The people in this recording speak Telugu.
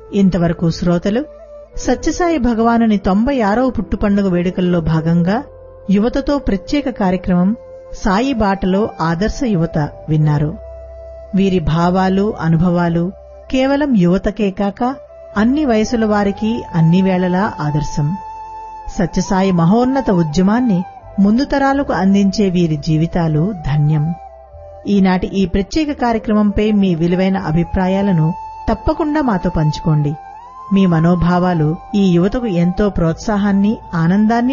ఇంతవరకు శ్రోతలు సత్యసాయి భగవానుని తొంభై ఆరవ పుట్టుపండుగ వేడుకల్లో భాగంగా యువతతో ప్రత్యేక కార్యక్రమం సాయి బాటలో ఆదర్శ యువత విన్నారు వీరి భావాలు అనుభవాలు కేవలం యువతకే కాక అన్ని వయసుల వారికి అన్ని వేళలా ఆదర్శం సత్యసాయి మహోన్నత ఉద్యమాన్ని ముందు తరాలకు అందించే వీరి జీవితాలు ధన్యం ఈనాటి ఈ ప్రత్యేక కార్యక్రమంపై మీ విలువైన అభిప్రాయాలను తప్పకుండా మాతో పంచుకోండి మీ మనోభావాలు ఈ యువతకు ఎంతో ప్రోత్సాహాన్ని ఆనందాన్ని